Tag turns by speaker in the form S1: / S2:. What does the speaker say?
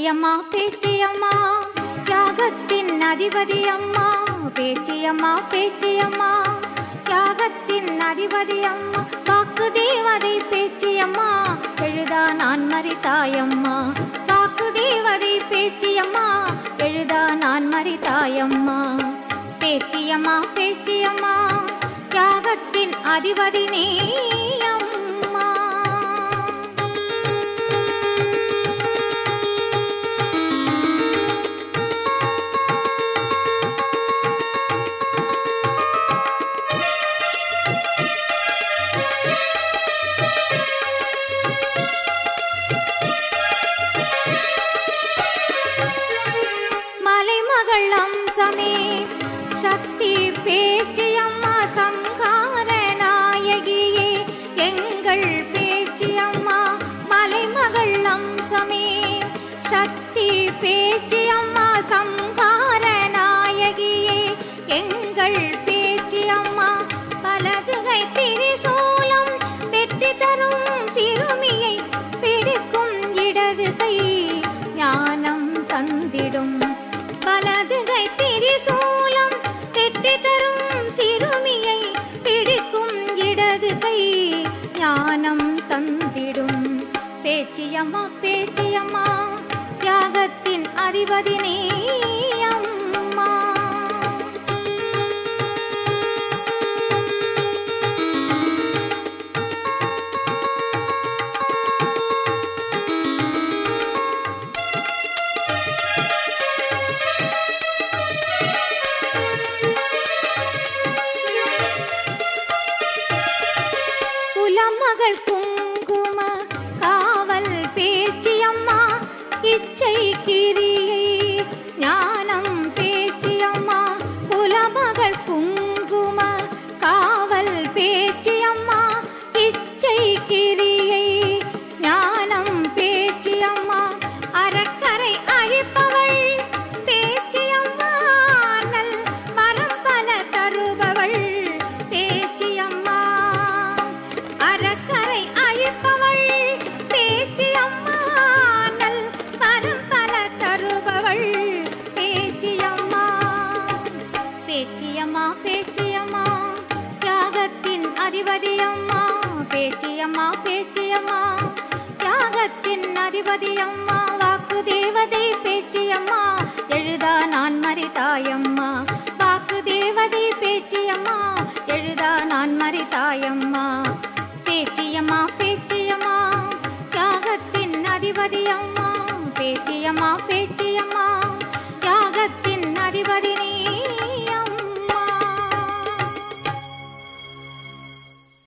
S1: பேச்சியம்மா பேச்சியம்மா தியாகத்தின் அதிபதி அம்மா பேச்சியம்மா பேச்சியம்மா தியாகத்தின் அதிபதி அம்மா வாக்கு தேவதை பேச்சியம்மா எழுதா நான் மறித்தாயம்மா வாக்கு தேவதை பேச்சியம்மா எழுதா நான் மறித்தாயம்மா பேச்சியம்மா பேச்சியம்மா தியாகத்தின் அதிபதி நீ அம்மா மலைமகள் அம்சமே சக்தி பேச்சியம்மா சங்கார நாயகியே எங்கள் பேச்சியம்மா மலைமகள் அம்சமே சக்தி பேச்சியம்மா சங்கார நாயகியே எங்கள் பேச்சியம்மா பலதுகை திரிசூலம் வெற்றி தரும் சிறுமியை பிடிக்கும் இடது கை ஞானம் தந்திடும் வலதுகை திரிசூலம் வெற்றி தரும் சிறுமியை பிடிக்கும் இடது கை ஞானம் தந்திடும் பேச்சியம்மா பேச்சியம்மா தியாகத்தின் அதிபதி நீ அம்மா குலமகள் குங்கும காவல் பேச்சியம்மா இச்சை கிரியை ஞானம் பேச்சியம்மா குலமகள் குங்கும காவல் பேச்சியம்மா இச்சை கிரியை ஞானம் பேச்சியம்மா அறக்கரை அழிப்பவள் பேச்சியம்மா நல் மரம் பல தருபவள் பேச்சியம்மா அறக்கரை அழிப்பவள் பேச்சியம்மா நல் மரம் பல தருபவள் பேச்சியம்மா பேச்சியம்மா பேச்சியம்மா தியாகத்தின் அதிபதி அம்மா பேச்சியம்மா பேச்சியம்மா தியாகத்தின் அதிபதி அம்மா வாக்கு தேவதை பேச்சியம்மா எழுதா நான் மறித்தாயம்மா